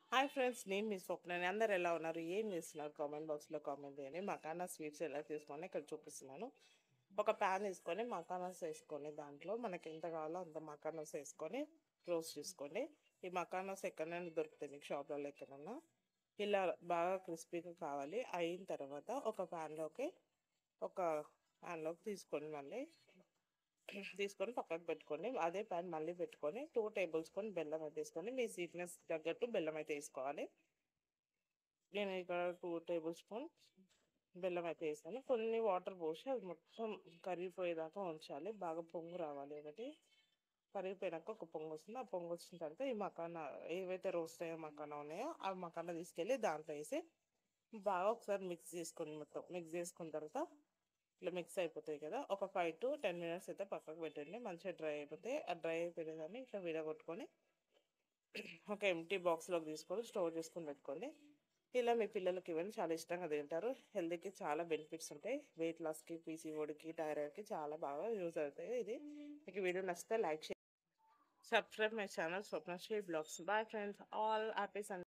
hi friends నేను మీ స్వప్నని అందరు ఎలా ఉన్నారు ఏం చేస్తున్నారు కామెంట్ బాక్స్లో కామెంట్ చేయండి మకానా స్వీట్స్ ఎలా తీసుకొని ఇక్కడ చూపిస్తున్నాను ఒక ప్యాన్ వేసుకొని మకానాస్ వేసుకొని దాంట్లో మనకి ఎంత కావాలో అంత మకానాస్ వేసుకొని రోస్ట్ చేసుకోండి ఈ మకానాస్ ఎక్కడైనా దొరుకుతాయి మీకు షాప్లలో ఎక్కడన్నా ఇలా బాగా క్రిస్పీగా కావాలి అయిన తర్వాత ఒక ప్యాన్లోకి ఒక ప్యాన్లోకి తీసుకోండి మళ్ళీ తీసుకొని పక్కకు పెట్టుకోండి అదే ప్యాన్ మళ్ళీ పెట్టుకొని టూ టేబుల్ స్పూన్ బెల్లం అయితే వేసుకొని మీ స్వీట్నెస్ తగ్గట్టు బెల్లం అయితే వేసుకోవాలి నేను ఇక్కడ టూ టేబుల్ స్పూన్ బెల్లం అయితే వేసాను కొన్ని వాటర్ పోసి అది మొత్తం కరిగిపోయేదాకా ఉంచాలి బాగా పొంగు రావాలి ఒకటి కరిగిపోయినాక ఒక పొంగు వస్తుంది ఆ పొంగు వచ్చిన తర్వాత ఈ మకానా ఏవైతే రోస్ట్ అయ్యే మకానా ఉన్నాయో ఆ మకానా తీసుకెళ్ళి దాంట్లో వేసి బాగా ఒకసారి మిక్స్ చేసుకోండి మొత్తం మిక్స్ చేసుకున్న తర్వాత ఇట్లా మిక్స్ అయిపోతాయి కదా ఒక ఫైవ్ టు టెన్ మినిట్స్ అయితే పక్కకు పెట్టండి మంచిగా డ్రై అయిపోతే ఆ డ్రై అయిపోయేదాన్ని ఇట్లా విడగొట్టుకొని ఒక ఎంటీ బాక్స్లోకి తీసుకొని స్టోర్ చేసుకొని పెట్టుకోండి ఇలా మీ పిల్లలకి ఇవన్నీ చాలా ఇష్టంగా తింటారు హెల్త్కి చాలా బెనిఫిట్స్ ఉంటాయి వెయిట్ లాస్కి పీసీఓడికి థైరాయిడ్కి చాలా బాగా యూజ్ అవుతాయి ఇది మీకు వీడియో నచ్చితే లైక్ చేయండి subscribe my channel Swapnasri blogs bye friends all happy Sunday